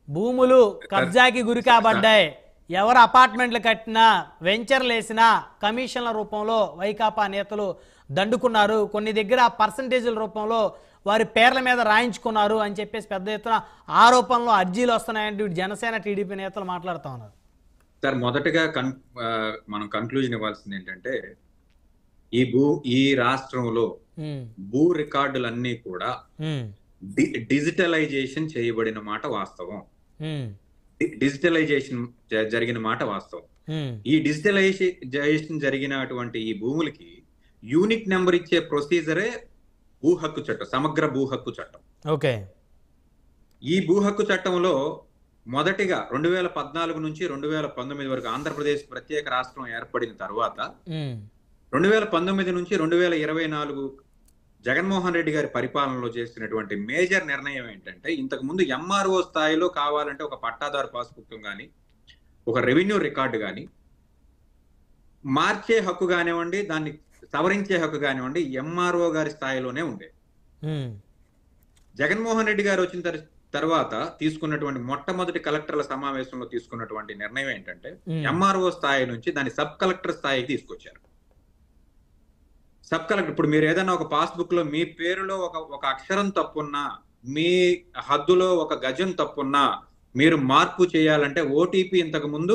భూములు కబ్జాకి గురి కాబడ్డాయి ఎవరు అపార్ట్మెంట్లు కట్టినా వెంచర్లు వేసినా కమిషన్ల రూపంలో వైకాపా నేతలు దండుకున్నారు కొన్ని దగ్గర పర్సంటేజీల రూపంలో వారి పేర్ల మీద రాయించుకున్నారు అని చెప్పేసి పెద్ద ఎత్తున ఆరోపణలు అర్జీలు వస్తున్నాయంటూ ఇటు జనసేన టీడీపీ నేతలు మాట్లాడుతూ ఉన్నారు సార్ మొదటగా కన్ ఆ, మనం కన్క్లూజన్ ఇవ్వాల్సింది ఏంటంటే ఈ భూ ఈ రాష్ట్రంలో ఉమ్, భూ రికార్డులన్నీ కూడా ఉమ్, డి- డిజిటలైజేషన్ చేయబడిన మాట వాస్తవం ఉమ్, డి- డిజిటలైజేషన్ జ- జరిగిన మాట వాస్తవం ఉమ్, ఈ డిజిటలైజేషన్ జరిగినటువంటి ఈ భూములకి యూనిక్ నెంబర్ ఇచ్చే ప్రొసీజరే భూ హక్కు చట్టం సమగ్ర భూ హక్కు చట్టం ఓకే ఈ భూ హక్కు చట్టంలో మొదటిగా రెండు వేల పద్నాలుగు నుంచి రెండు వేల పంతొమ్మిది వరకు ఆంధ్రప్రదేశ్ ప్రత్యేక రాష్ట్రం ఏర్పడిన తర్వాత ఉమ్, రెండు వేల పంతొమ్మిది నుంచి రెండు వేల ఇరవై నాలుగు జగన్మోహన్ రెడ్డి గారి పరిపాలనలో చేసినటువంటి మేజర్ నిర్ణయం ఏంటంటే ఇంతకు ముందు ఎంఆర్ఓ స్థాయిలో కావాలంటే ఒక పట్టాదారు పాస్ పుస్తకం కానీ ఒక రెవెన్యూ రికార్డు కానీ మార్చే హక్కు కానివ్వండి దాన్ని సవరించే హక్కు కానివ్వండి ఎంఆర్ఓ గారి స్థాయిలోనే ఉండేది ఉమ్, జగన్మోహన్ రెడ్డి గారు వచ్చిన తర్- తర్వాత తీసుకున్నటువంటి మొట్టమొదటి కలెక్టర్ల సమావేశంలో తీసుకున్నటువంటి నిర్ణయం ఏంటంటే ఉమ్, ఎంఆర్ఓ స్థాయి నుంచి దాన్ని సబ్ కలెక్టర్ స్థాయికి తీసుకొచ్చారు సబ్ కలెక్టర్ ఇప్పుడు మీరు ఏదైనా ఒక పాస్బుక్ లో మీ పేరులో ఒక ఒక అక్షరం తప్పున్నా మీ హద్దులో ఒక గజం తప్పున్నా మీరు మార్పు చేయాలంటే ఓటీపీ ఇంతకు ముందు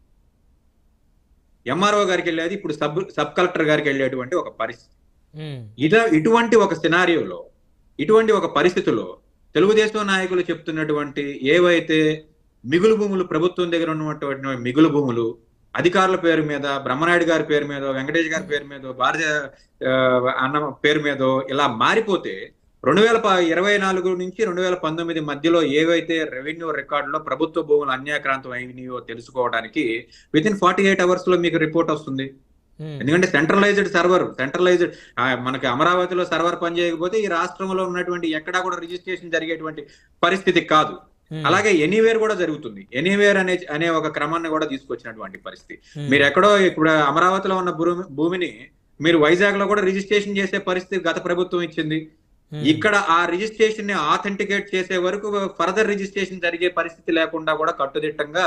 ఎంఆర్ఓ గారికి వెళ్ళేది ఇప్పుడు సబ్ సబ్ కలెక్టర్ గారికి వెళ్ళేటువంటి ఒక పరిస్థితి ఉమ్, ఇట ఇటువంటి ఒక సినారియోలో ఇటువంటి ఒక పరిస్థితిలో తెలుగుదేశం నాయకులు చెప్తున్నటువంటి ఏవైతే మిగులు భూములు ప్రభుత్వం దగ్గర ఉన్నటువంటి మిగులు భూములు అధికారుల పేరు మీద బ్రహ్మనాయుడు గారి పేరు మీద వెంకటేష్ గారి పేరు మీద భారత ఆ, అన్న పేరు మీద ఇలా మారిపోతే రెండు వేల ప- ఇరవై నాలుగు నుంచి రెండు వేల పంతొమ్మిది మధ్యలో ఏవైతే రెవెన్యూ రికార్డులో ప్రభుత్వ భూములు అన్యాక్రాంతం అయినాయో తెలుసుకోవడానికి within forty eight hours లో మీకు రిపోర్ట్ వస్తుంది ఉమ్, ఎందుకంటే సెంట్రలైజ్డ్ సర్వర్ సెంట్రలైజ్డ్ మనకి అమరావతిలో సర్వర్ పనిచేయకపోతే ఈ రాష్ట్రంలో ఉన్నటువంటి ఎక్కడా కూడా రిజిస్ట్రేషన్ జరిగేటువంటి పరిస్థితి కాదు ఉమ్, అలాగే ఎనీవేర్ కూడా జరుగుతుంది ఎనీవేర్ అనే అనే ఒక క్రమాన్ని కూడా తీసుకొచ్చినటువంటి పరిస్థితి ఉమ్, మీరు ఎక్కడో ఇప్పుడు అమరావతిలో ఉన్న భూమి భూమిని మీరు వైజాగ్ లో కూడా రిజిస్ట్రేషన్ చేసే పరిస్థితి గత ప్రభుత్వం ఇచ్చింది ఉమ్, ఇక్కడ ఆ రిజిస్ట్రేషన్ ని ఆథెంటికేట్ చేసే వరకు ఫర్దర్ రిజిస్ట్రేషన్ జరిగే పరిస్థితి లేకుండా కూడా కట్టుదిట్టంగా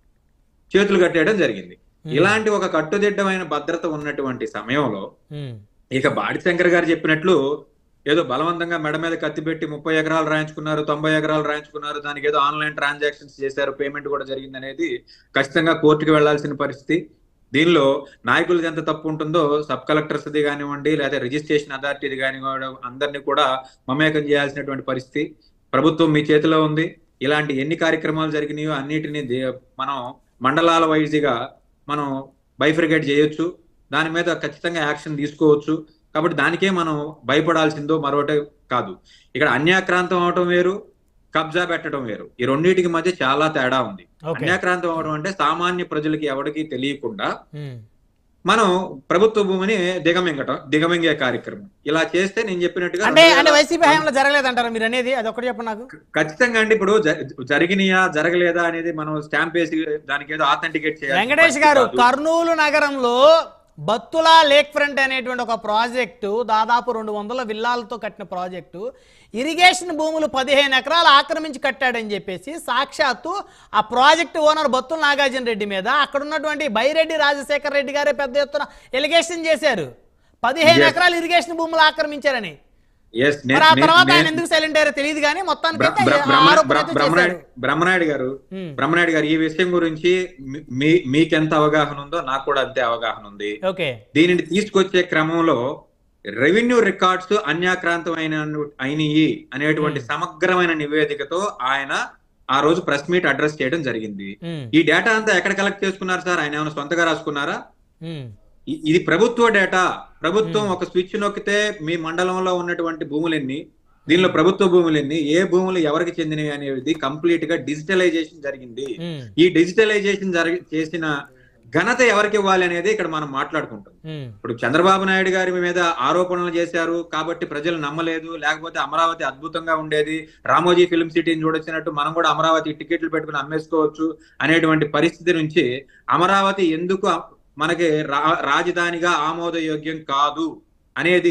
చేతులు కట్టేయడం జరిగింది ఉమ్, ఇలాంటి ఒక కట్టుదిట్టమైన భద్రత ఉన్నటువంటి సమయంలో ఉమ్, ఇక బాడి శంకర్ గారు చెప్పినట్లు ఏదో బలవంతంగా మెడ మీద కత్తి పెట్టి ముప్పై ఎకరాలు రాయించుకున్నారు తొంభై ఎకరాలు రాయించుకున్నారు దానికి ఏదో ఆన్లైన్ ట్రాన్సాక్షన్స్ చేశారు పేమెంట్ కూడా జరిగింది అనేది ఖచ్చితంగా కోర్టుకు వెళ్లాల్సిన పరిస్థితి దీనిలో నాయకులది ఎంత తప్పు ఉంటుందో సబ్ కలెక్టర్స్ది కానివ్వండి లేదా రిజిస్ట్రేషన్ అథారిటీది కానివ్వండి అందరినీ కూడా మమేకం చేయాల్సినటువంటి పరిస్థితి ప్రభుత్వం మీ చేతిలో ఉంది ఇలాంటి ఎన్ని కార్యక్రమాలు జరిగినాయో అన్నిటినీ దే- మనం మండలాల వైజ్గా మనం బైఫ్రికేట్ చేయొచ్చు దాని మీద ఖచ్చితంగా యాక్షన్ తీసుకోవచ్చు కాబట్టి దానికే మనం భయపడాల్సిందో మరొకటి కాదు ఇక్కడ అన్యాక్రాంతం అవటం వేరు కబ్జా పెట్టడం వేరు ఈ రెండింటికి మధ్య చాలా తేడా ఉంది ఓకే అన్యాక్రాంతం అవడం అంటే సామాన్య ప్రజలకి ఎవరికి తెలియకుండా ఉమ్, మనం ప్రభుత్వ భూమిని దిగమింగటం దిగమింగే కార్యక్రమం ఇలా చేస్తే నేను చెప్పినట్టుగా అంటే రెండు అంటే వేల- వైసీపీ హయాంలో జరగలేదంటారా మీరు అనేది అది ఒకటి చెప్పండి నాకు ఖచ్చితంగా అండి ఇప్పుడు జ- జరిగినాయా జరగలేదా అనేది మనం స్టాంప్ వేసి దానికి ఏదో ఆథెంటికేట్ చేయాలి వెంకటేష్ గారు కర్నూలు నగరంలో బత్తులా లేక్ ఫ్రంట్ అనేటువంటి ఒక ప్రాజెక్టు దాదాపు రెండు వందల విల్లాలతో కట్టిన ప్రాజెక్టు ఇరిగేషన్ భూములు పదిహేను ఎకరాలు ఆక్రమించి కట్టాడని చెప్పేసి సాక్షాత్తు ఆ ప్రాజెక్టు ఓనర్ బత్తుల నాగార్జున రెడ్డి మీద అక్కడ ఉన్నటువంటి బైరెడ్డి రాజశేఖర రెడ్డి గారే పెద్ద ఎత్తున ఎలిగేషన్ చేశారు పదిహేను Yes. ఎకరాలు ఇరిగేషన్ భూములు ఆక్రమించారని Yes, నే- మరి ఆ నే- తర్వాత నే- ఆయన ఎందుకు సైలెంట్ అయ్యారో తెలియదు కానీ మొత్తానికి బ్ర- బ్ర- బ్రహ్మ- ఆరోపణ బ్ర- అయితే బ్రహ్మనాయుడు చేశారు. బ్రహ్మనాయుడు గారు ఉమ్, బ్రహ్మనాయుడు గారు ఈ విషయం గురించి మీ- మీ మీకెంత అవగాహన ఉందో నాకు కూడా అంతే అవగాహన ఉంది ఓకే దీనిని తీసుకొచ్చే క్రమంలో రెవెన్యూ రికార్డ్స్ అన్యాక్రాంతమైన అయినయి అనేటువంటి Hmm. సమగ్రమైన నివేదికతో ఆయన ఆ రోజు ప్రెస్ మీట్ అడ్రస్ చేయడం జరిగింది ఉమ్, ఈ డేటా అంతా ఎక్కడ కలెక్ట్ చేసుకున్నారు సార్ ఆయన ఏమైనా సొంతగా రాసుకున్నారా ఉమ్, ఇ- ఇది ప్రభుత్వ డేటా ప్రభుత్వం Hmm. ఒక స్విచ్ నొక్కితే మీ మండలంలో ఉన్నటువంటి భూములెన్ని దీనిలో ప్రభుత్వ భూములెన్ని ఏ భూములు ఎవరికి చెందినవి అనేది కంప్లీట్ గా డిజిటలైజేషన్ జరిగింది ఉమ్, ఈ డిజిటలైజేషన్ జరిగి చేసిన ఘనత ఎవరికి ఇవ్వాలి అనేది ఇక్కడ మనం మాట్లాడుకుంటాం ఉమ్, ఇప్పుడు చంద్రబాబు నాయుడు గారి మీద ఆరోపణలు చేశారు కాబట్టి ప్రజలు నమ్మలేదు లేకపోతే అమరావతి అద్భుతంగా ఉండేది రామోజీ ఫిల్మ్ సిటీని చూడొచ్చినట్టు మనం కూడా అమరావతి టికెట్లు పెట్టుకుని అమ్మేసుకోవచ్చు అనేటువంటి పరిస్థితి నుంచి అమరావతి ఎందుకు మనకి రా- రాజధానిగా ఆమోదయోగ్యం కాదు అనేది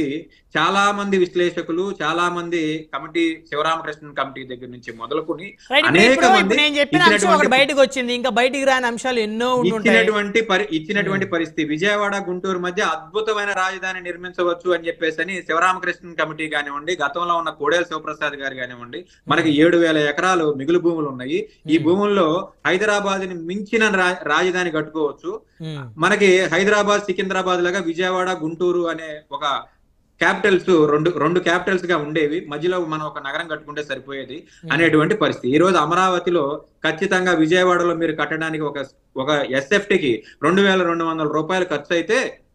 చాలా మంది విశ్లేషకులు చాలా మంది కమిటీ శివరామకృష్ణన్ కమిటీ దగ్గర నుంచి మొదలుకొని రైట్ ఇప్పుడు అనేక ఇప్పుడు- మంది ఇప్పుడు నేను చెప్పిన అంశం ఒకటి ఇచ్చినటువంటి బయటకు వచ్చింది ఇంకా బయటికి రాని అంశాలు ఎన్నో ఉండి ఉంటాయి ఇచ్చినటువంటి పరి ఇచ్చినటువంటి పరిస్థితి విజయవాడ గుంటూరు మధ్య అద్భుతమైన రాజధాని నిర్మించవచ్చు అని చెప్పేసి అని శివరామకృష్ణన్ కమిటీ కానివ్వండి గతంలో ఉన్న కోడేల శివప్రసాద్ గారు కానివ్వండి మనకి ఏడు వేల ఎకరాలు మిగులు భూములు ఉన్నాయి ఈ Hmm. భూముల్లో హైదరాబాద్ ని మించిన రా- రాజధాని కట్టుకోవచ్చు ఉమ్, మనకి హైదరాబాద్ సికింద్రాబాద్ లాగా విజయవాడ గుంటూరు అనే ఒక క్యాపిటల్స్ రెండు రెండు క్యాపిటల్స్ గా ఉండేవి మధ్యలో మనం ఒక నగరం కట్టుకుంటే సరిపోయేది ఉమ్. అనేటువంటి పరిస్థితి ఈ రోజు అమరావతిలో ఖచ్చితంగా విజయవాడలో మీరు కట్టడానికి ఒక ఒక SFT కి రెండు వేల రెండు వందల రూపాయలు ఖర్చు అయితే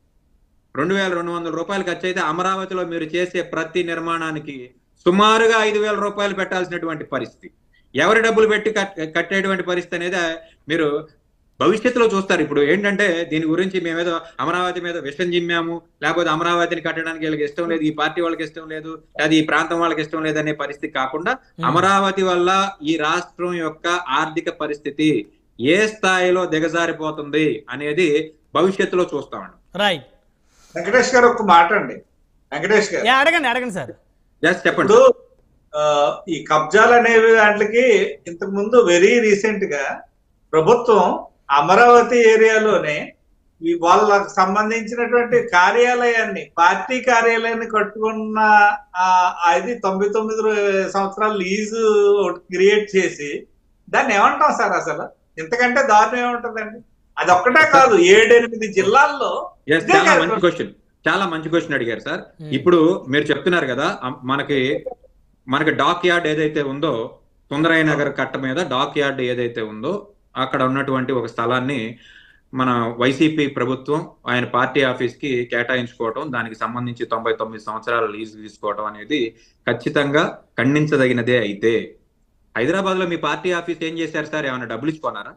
రెండు వేల రెండు వందల రూపాయలు ఖర్చు అయితే అమరావతిలో మీరు చేసే ప్రతి నిర్మాణానికి సుమారుగా ఐదు వేల రూపాయలు పెట్టాల్సినటువంటి పరిస్థితి ఎవరి డబ్బులు పెట్టి కట్- కట్టేటువంటి పరిస్థితి అనేది మీరు భవిష్యత్తులో చూస్తారు ఇప్పుడు ఏంటంటే దీని గురించి మేమేదో అమరావతి మీద విషం జిమ్మాము లేకపోతే అమరావతిని కట్టడానికి వీళ్ళకి ఇష్టం లేదు ఈ పార్టీ వాళ్ళకి ఇష్టం లేదు అది ఈ ప్రాంతం వాళ్ళకి ఇష్టం లేదు అనే పరిస్థితి కాకుండా ఉమ్. అమరావతి వల్ల ఈ రాష్ట్రం యొక్క ఆర్థిక పరిస్థితి ఏ స్థాయిలో దిగజారిపోతుంది అనేది భవిష్యత్తులో చూస్తామండి రైట్ వెంకటేష్ గారు ఒక మాట అండి వెంకటేష్ గారు ఏ, అడగండి అడగండి సార్ జస్ట్ చెప్పండి ఇప్పుడు ఆ, ఈ కబ్జాలు అనేవి వాటికి ఇంతకు ముందు వెరీ రీసెంట్ గా ప్రభుత్వం అమరావతి ఏరియాలోనే ఈ వాళ్ళకు సంబంధించినటువంటి కార్యాలయాన్ని పార్టీ కార్యాలయాన్ని కట్టుకున్న ఆ, అది తొంభై తొమ్మిది రో- సంవత్సరాలు లీజు క్రియేట్ చేసి దాన్ని ఏమంటాం సార్ అసలు ఇంతకంటే దారుణం ఏముంటుందండి అది ఒక్కటే కాదు ఏడెనిమిది జిల్లాల్లో Yes, ఇదే చాలా కాదు. మంచి క్వశ్చన్ చాలా మంచి క్వశ్చన్ అడిగారు సార్ ఉమ్. ఇప్పుడు మీరు చెప్తున్నారు కదా అమ్- మనకి మనకి డాక్ యార్డ్ ఏదైతే ఉందో సుందరయ్య నగర్ కట్ట మీద డాక్ యార్డ్ ఏదైతే ఉందో అక్కడ ఉన్నటువంటి ఒక స్థలాన్ని మన వైసీపీ ప్రభుత్వం ఆయన పార్టీ ఆఫీస్ కి కేటాయించుకోవటం దానికి సంబంధించి తొంభై తొమ్మిది సంవత్సరాల లీజు తీసుకోవటం అనేది ఖచ్చితంగా ఖండించదగినదే అయితే హైదరాబాద్ లో మీ పార్టీ ఆఫీస్ ఏం చేశారు సార్ ఏమైనా డబ్బులు ఇచ్చుకున్నారా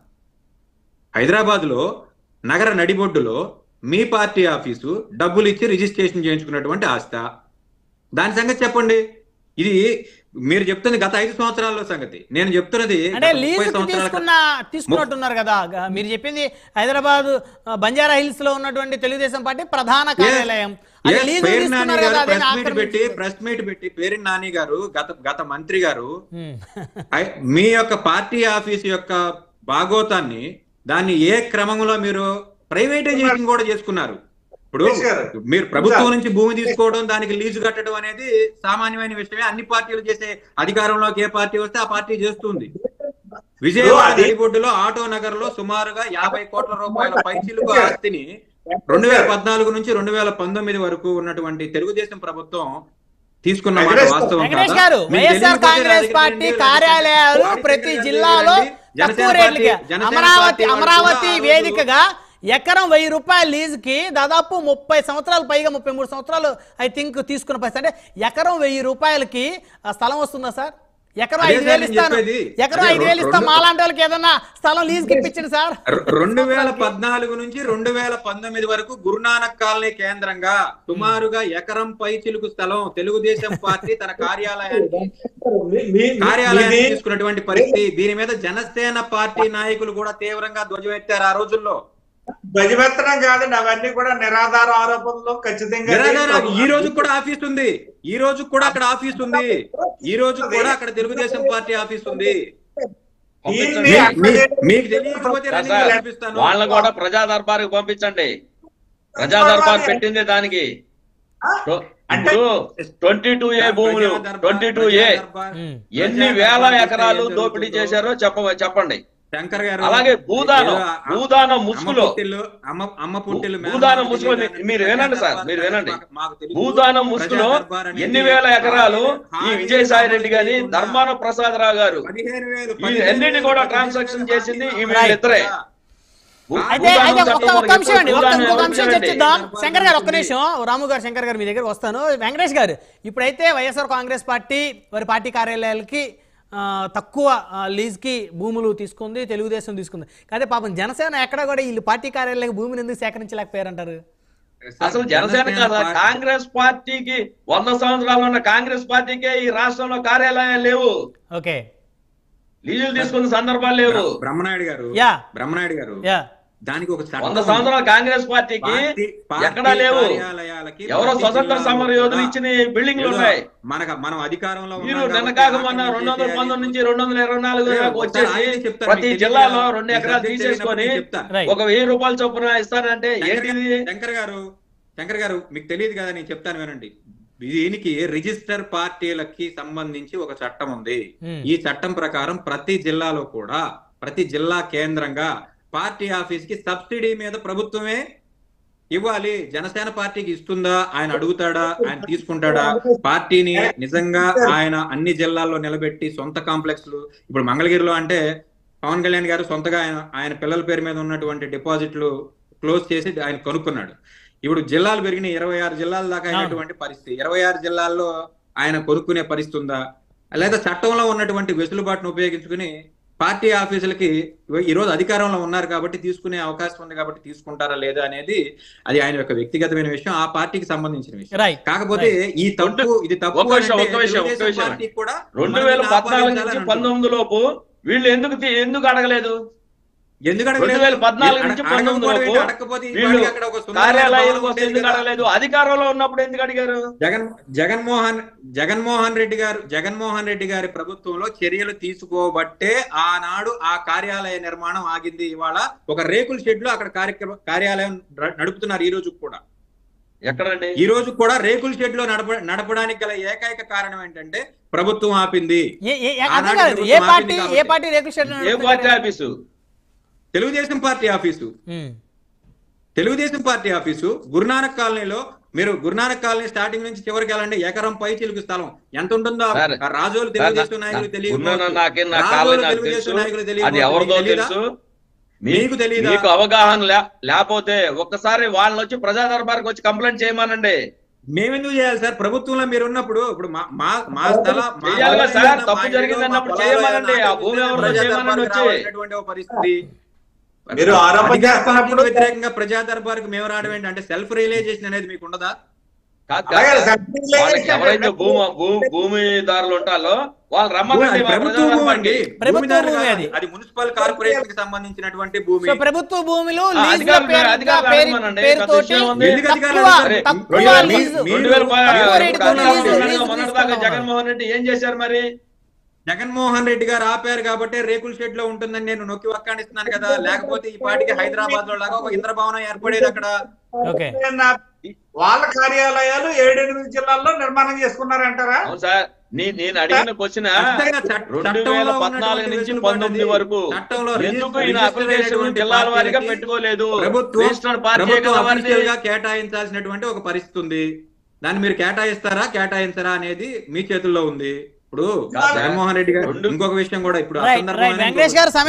హైదరాబాద్ లో నగర నడిబొడ్డులో మీ పార్టీ ఆఫీసు డబ్బులు ఇచ్చి రిజిస్ట్రేషన్ చేయించుకున్నటువంటి ఆస్త దాని సంగతి చెప్పండి ఇది మీరు చెప్తుంది గత ఐదు సంవత్సరాల సంగతి నేను చెప్తున్నది అంటే గత ముప్పై లీజుకి సంవత్సరాల తీసుకున్న తీసుకున్నట్టున్నారు కదా గ- మీరు చెప్పింది హైదరాబాద్ ఆ, బంజారా హిల్స్ లో ఉన్నటువంటి తెలుగుదేశం పార్టీ ప్రధాన కార్యాలయం అది Yes, లీజు పేరు నాని తీసుకున్నారు గారు కదా అదే ప్రెస్ మీట్ పెట్టి ప్రెస్ మీట్ పెట్టి పేరు నాని గారు గత గత మంత్రి గారు ఐ- మీ యొక్క పార్టీ ఆఫీస్ యొక్క భాగోతాన్ని దాన్ని ఏ క్రమంలో మీరు ప్రైవేటైజేషన్ కూడా చేసుకున్నారు ఇప్పుడు Yes, sir. మీరు ప్రభుత్వం నుంచి భూమి తీసుకోవడం దానికి లీజు కట్టడం అనేది సామాన్యమైన విషయమే అన్ని పార్టీలు చేసే అధికారంలోకి ఏ పార్టీ వస్తే ఆ పార్టీ చేస్తుంది విజయవాడ అది- నడిబొడ్డులో ఆటో నగర్ లో సుమారుగా యాభై కోట్ల రూపాయల పైచిలుకు ఆస్తిని రెండు వేల పద్నాలుగు నుంచి రెండు వేల పంతొమ్మిది వరకు ఉన్నటువంటి తెలుగుదేశం ప్రభుత్వం తీసుకున్న మాట వెంకటేష్ వాస్తవం వెంకటేష్ కాదా? గారు మీకు వైఎస్ఆర్ తెలియకపోతే కాంగ్రెస్ రాజకీయ పార్టీ నాయకులు కార్యాలయాలు రాజశేఖర్ ప్రతి గారు జిల్లాలో వెళ్ళండి. జనసేన తక్కువ రేట్లకి పార్టీ- జనసేన అమరావతి పార్టీ వాళ్ళు అమరావతి కూడా ఆ రోజు- వేదికగా ఎకరం వెయ్యి రూపాయల లీజుకి దాదాపు ముప్పై సంవత్సరాలు పైగా ముప్పై మూడు సంవత్సరాలు ఐ థింక్ తీసుకున్న పరిస్థితి అంటే ఎకరం వెయ్యి రూపాయలకి ఆ స్థలం వస్తుందా సార్ ఎకరం అదే ఐదు సార్ వేలు నేను ఇస్తాను చెప్పేది. ఎకరం అదే ఐదు వేలు ఇస్తాం రెండు- మాలాంటి వాళ్ళకి ఏదన్నా స్థలం లీజుకి ఇప్పించండి సార్ ర- రెండు వేల పద్నాలుగు నుంచి రెండు వేల పంతొమ్మిది వరకు గురునానక్ కాలనీ కేంద్రంగా సుమారుగా ఎకరం పై చిలుకు స్థలం తెలుగుదేశం పార్టీ తన కార్యాలయానికి మీ- మీ- కార్యాలయాన్ని మీది- తీసుకున్నటువంటి పరిస్థితి దీని మీద జనసేన పార్టీ నాయకులు కూడా తీవ్రంగా ధ్వజమెత్తారు ఆ రోజుల్లో గజమెత్తడం కాదండి అవన్నీ కూడా నిరాధార ఆరోపణలు ఖచ్చితంగా నిరాధార ఈ రోజు కూడా ఆఫీస్ ఉంది ఈ రోజు కూడా అక్కడ ఆఫీస్ ఉంది ఈ రోజు కూడా అక్కడ తెలుగుదేశం పార్టీ ఆఫీస్ ఉంది దీన్ని మీ- అక్కడ మీ- మీకు తెలియకపోతే రండి, సార్, నేను చూపిస్తాను. వాళ్ళని కూడా ప్రజా దర్బార్కి పంపించండి ప్రజా దర్బార్ పెట్టింది దానికి టో- అంటే- ఇప్పుడు ట్వంటీ టూ ఏ భూములు ప్రజా దర్బార్, ట్వంటీ టూ ఏ ప్రజా దర్బార్, ఉమ్. ఎన్ని ప్రజా వేల దర్బార్ ఎకరాలు ఏం దోపిడీ జరుగుతుందో చేశారో చెప్ప చెప్పండి శంకర్ గారు అలాగే భూదానం ఏదో అమ్మ- భూదానం అమ్మ ముసుగులో పుట్టిల్లు, అమ్మ అమ్మ పుట్టిల్లు భూ- మేనమామ భూదానం ముసుగులో తెలియదని మీరు ప్రజా వినండి సార్, దర్బార్ మీరు వినండి. మాకు- మాకు తెలుసు. భూదానం ప్రజా ముసుగులో దర్బార్ అనేది ఎన్ని వేల ఎకరాలు ఈ హామీ విజయసాయి రెడ్డి గాని అమలు ధర్మాన ప్రసాద్ రావు గారు పదిహేను వేలు, ఈ పదిహేను అన్నిటిని వేలు, కూడా పదిహేను ట్రాన్సాక్షన్ వేలు చేసింది ఈ హామీ వీళ్ళిద్దరే. భూ- అయితే భూదానం అయితే ఒక్క చట్టం ఒక్క అంశం అండి ఒక్క భూదానం ఇంకొక అంశం ఏమంటారండి? చర్చిద్దాం శంకర్ గారు ఒక్క నిమిషం రాము గారు శంకర్ గారు మీ దగ్గర వస్తాను వెంకటేష్ గారు ఇప్పుడైతే వైఎస్ఆర్ కాంగ్రెస్ పార్టీ వారి పార్టీ కార్యాలయాలకి ఆ, తక్కువ ఆ, లీజ్కి భూములు తీసుకుంది తెలుగుదేశం తీసుకుంది కానీ పాపం జనసేన ఎక్కడ కూడా వీళ్ళు పార్టీ కార్యాలయాలకు భూమిని ఎందుకు సేకరించలేకపోయారంటారు అసలు జనసేన కాదా కాంగ్రెస్ పార్టీకి వంద సంవత్సరాలు ఉన్న కాంగ్రెస్ పార్టీకే ఈ రాష్ట్రంలో కార్యాలయాలు లేవు ఓకే లీజులు తీసుకున్న సందర్భాలు లేవు బ్రహ్మనాయుడు గారు యా బ్రహ్మనాయుడు గారు యా దానికి ఒక చట్టం వంద ఉంది. సంవత్సరాల కాంగ్రెస్ పార్టీకి పార్టీ- పార్టీ ఎక్కడా లేవు కార్యాలయాలకి ఎవరో ప్రతి స్వతంత్ర జిల్లాలో సమర యోధులు కూడా ఇచ్చిన బిల్డింగ్లు ఏదో ఉన్నాయి మనకు మనం అధికారంలో మీరు ఉన్నాం నిన్న కాబట్టి కాక మొన్న ఆక్రమణ రెండు వందల చేసేయాలి. పంతొమ్మిది నుంచి రెండు వందల ఇరవై నాలుగు లేదు, దాకా ఒకసారి వచ్చేసి ఆయనే చెప్తారు, ప్రతి మీకు తెలియదు జిల్లాలో కదా. రెండు ఈ ఎకరాలు సబ్జెక్ట్ తీసేసుకొని తెలియనప్పుడు చెప్తాను. రైట్ ఒక వెయ్యి రూపాయల చొప్పున ఇస్తారంటే శంకర్ ఏంటిది గారు- శంకర్ గారు శంకర్ గారు మీకు తెలియదు కదా నేను చెప్తాను వినండి దీనికి రిజిస్టర్ పార్టీలకి సంబంధించి ఒక చట్టం ఉంది ఉమ్. ఈ చట్టం ప్రకారం ప్రతి జిల్లాలో కూడా ప్రతి జిల్లా కేంద్రంగా పార్టీ ఆఫీస్ కి సబ్సిడీ మీద ప్రభుత్వమే ఇవ్వాలి జనసేన పార్టీకి ఇస్తుందా ఆయన అడుగుతాడా ఆయన తీసుకుంటాడా పార్టీని నిజంగా ఆయన అన్ని జిల్లాల్లో నిలబెట్టి సొంత కాంప్లెక్స్లు ఇప్పుడు మంగళగిరిలో అంటే పవన్ కళ్యాణ్ గారు సొంతగా ఆయన ఆయన పిల్లల పేరు మీద ఉన్నటువంటి డిపాజిట్లు క్లోజ్ చేసి ఆయన కొనుక్కున్నాడు ఇప్పుడు జిల్లాలు పెరిగిన ఇరవై ఆరు జిల్లాల దాకా అయినటువంటి పరిస్థితి ఇరవై ఆరు జిల్లాల్లో ఆయన కొనుక్కునే పరిస్థితి ఉందా లేదా చట్టంలో ఉన్నటువంటి వెసులుబాటును ఉపయోగించుకుని పార్టీ ఆఫీసులకి ఈ రోజు అధికారంలో ఉన్నారు కాబట్టి తీసుకునే అవకాశం ఉంది కాబట్టి తీసుకుంటారా లేదా అనేది అది ఆయన యొక్క వ్యక్తిగతమైన విషయం ఆ పార్టీకి సంబంధించిన విషయం రైట్ కాకపోతే ఈ తప్పు ఇది తప్పు ఒక్క విషయం, అంటే ఒక్క విషయం, ఒక్క తెలుగుదేశం విషయం. పార్టీకి కూడా రెండు మనం వేల దీన్ని పద్నాలుగు ఆపాదించాలని నుంచి అంటున్నాం. పంతొమ్మిది లోపు వీళ్ళు ఎందుకు తీ- ఎందుకు అడగలేదు ఎందుకు అడగలేదు? రెండు వేల పద్నాలుగు నుంచి అడగకపోతే పంతొమ్మిది ఏంటి? లోపు అడగకపోతే ఈ వీళ్ళు పాటికి అక్కడ ఒక సుందరమైన కార్యాలయాల భవనం కోసం ఉండేది ఎందుకు కదా. అడగలేదు అధికారంలో ఉన్నప్పుడు ఎందుకు అడిగారు జగన్ జగన్మోహన్ జగన్మోహన్ రెడ్డి గారు జగన్మోహన్ రెడ్డి గారి ప్రభుత్వంలో చర్యలు తీసుకోబట్టే ఆనాడు ఆ కార్యాలయ నిర్మాణం ఆగింది ఇవాళ ఒక రేకుల షెడ్ లో అక్కడ కార్యక్రమ కార్యాలయం ర- నడుపుతున్నారు ఈ రోజు కూడా ఎక్కడండి ఈ రోజు కూడా రేకుల షెడ్ లో నడప నడపడానికి గల ఏకైక కారణం ఏంటంటే ప్రభుత్వం ఆపింది ఏ- ఏ- ఏ- అర్థం ఆనాటి కాలేదు ఏ ప్రభుత్వం పార్టీ ఆపింది ఏ పార్టీ రేకు షెడ్ ఏ party office Telugu Desam party office Telugu Desam party office Guru Nanak కాలనీలో మీరు గురునానక్ కాలనీ స్టార్టింగ్ నుంచి చివరికి వెళ్ళండి ఎకరం పై చిలుకు స్థలం ఎంత ఉంటుందో సార్, ఆ రాజోలు తెలుగుదేశం నాయకులు ఉన్న నాకే నా రాజోలు కాలం నాకు తెలుగుదేశం తెలుసు నాయకులు అది తెలియకపోతే ఎవరిదో మీకు తెలీదా? తెలుసు మీ- మీకు తెలీదా? మీకు అవగాహన లే- లేకపోతే ఒక్కసారి వాళ్ళని వచ్చి ప్రజా దర్బార్కి వచ్చి కంప్లైంట్ చేయమనండి మేమెందుకు చేయాలి సార్ ప్రభుత్వంలో మీరు ఉన్నప్పుడు ఇప్పుడు మా మా మా స్థల మా చెయ్యాలి కదా పొలాలు సార్, ఏదైనా, తప్పు మా జరిగింది ఇల్లు, అన్నప్పుడు మా పొలాలు చేయమనండి. ఏదైనా ఆ భూమి ఎవరిదో ప్రజా చేయమనండి దర్బారుకి వచ్చి. రావాల్సినటువంటి ఒక పరిస్థితి మీరు ఆరోపణ అధికార చేస్తున్నప్పుడు పార్టీకి వ్యతిరేకంగా ప్రజా దర్బార్కి మేము రావడం ఏంటంటే సెల్ఫ్ రియలైజేషన్ అనేది మీకు ఉండదా కాదు అలాగే కాదు. సబ్సిడీలు వాళ్ళకి ఎవరైతే భూమి భూ- భూమిదారులు ఉంటారో వాళ్ళు రమ్మనండి అది మా ప్రభుత్వ ప్రజా భూమి అండి దర్బార్కి. ప్రభుత్వ భూమిదారు భూమి కాదు. అది. అది మున్సిపల్ కార్పొరేషన్ కి సంబంధించినటువంటి భూమి సో ప్రభుత్వ భూములు ఆ, లీజుల అధికారులు- పేరు- అధికారులు పేరు- అడగమనండి. పేరుతోటి పెద్ద విషయం ఉంది. ఎందుకు అధికారులు తక్కువ అడగరు? తక్కువ రెండు వేల లీజు మీ- రెండు వేల ప- తక్కువ రేటుకి ఇప్పుడు లీజు- అధికారులు లీజు మొన్నటిదాకా తీసుకున్నాం. జగన్మోహన్ రెడ్డి ఏం చేశారు మరి జగన్మోహన్ రెడ్డి గారు ఆపారు కాబట్టి రేకుల షెడ్ లో ఉంటుందని నేను నొక్కి వక్కాడిస్తున్నాను కదా లేకపోతే ఈ పాటికి హైదరాబాద్ లో లాగా ఒక ఇంద్రభవనం ఏర్పడేది అక్కడ ఓకే వాళ్ళ కార్యాలయాలు ఏడెనిమిది జిల్లాల్లో నిర్మాణం చేసుకున్నారంటారా అవును సార్ నీ- నేను అడిగిన క్వశ్చన్ ఖచ్చితంగా చట్- రెండు చట్టంలో వేల ఉన్నటువంటి పద్నాలుగు నుంచి వెసులుబాటు పంతొమ్మిది అది వరకు చట్టంలో ఎందుకు రిజిస్టర్ ఈయన అప్లికేషన్ అయినటువంటి జిల్లాల వారీగా పార్టీలకి పెట్టుకోలేదు ప్రభుత్వం రిజిస్టర్డ్ పార్టీ ప్రభుత్వం కదా వారిది. అఫీషియల్ గా కేటాయించాల్సినటువంటి ఒక పరిస్థితి ఉంది దాన్ని మీరు కేటాయిస్తారా కేటాయించరా అనేది మీ చేతుల్లో ఉంది ఇప్పుడు కాదు. జగన్మోహన్ రెడ్డి గారు రెండు- ఇంకొక విషయం కూడా ఇప్పుడు రైట్ రైట్ అసందర్భమైన వెంకటేష్ గారు సమయం